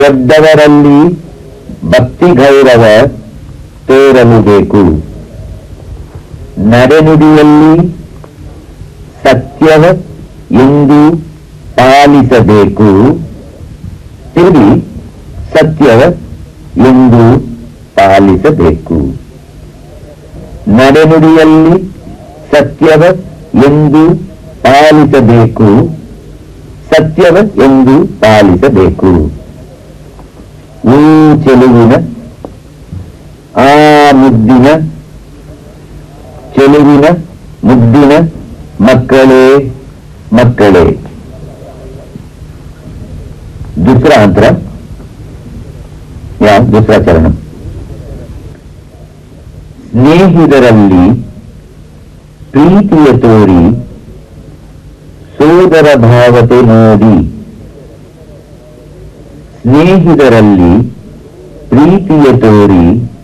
ದೊಡ್ಡವರಲ್ಲಿ ಭಕ್ತಿ ಗೌರವ ತೋರಲು ಬೇಕು ನಡೆನುಡಿಯಲ್ಲಿ ಸತ್ಯವ ಎಂದು ಪಾಲಿಸಬೇಕು ತಿರುಗಿ ಸತ್ಯವ ಎಂದು ಪಾಲಿಸಬೇಕು ನಡೆನುಡಿಯಲ್ಲಿ ಸತ್ಯವ ಎಂದು ಪಾಲಿಸಬೇಕು ಸತ್ಯವ ಎಂದು ಪಾಲಿಸಬೇಕು ಊ ಚೆಲುವಿನ ಆ ಮುದ್ದಿನ ಚೆಲುವಿನ ಮುದ್ದಿನ ಮಕ್ಕಳೇ ಮಕ್ಕಳೇ दुसरा अंतर या दुसरा ಚರಣ ಸ್ನೇಹಿತರಲ್ಲಿ ಪ್ರೀತಿಯ ತೋರಿ ಸೋದರ ಭಾವತೆ ನೋಡಿ ಸ್ನೇಹಿತರಲ್ಲಿ ಪ್ರೀತಿಯ ತೋರಿ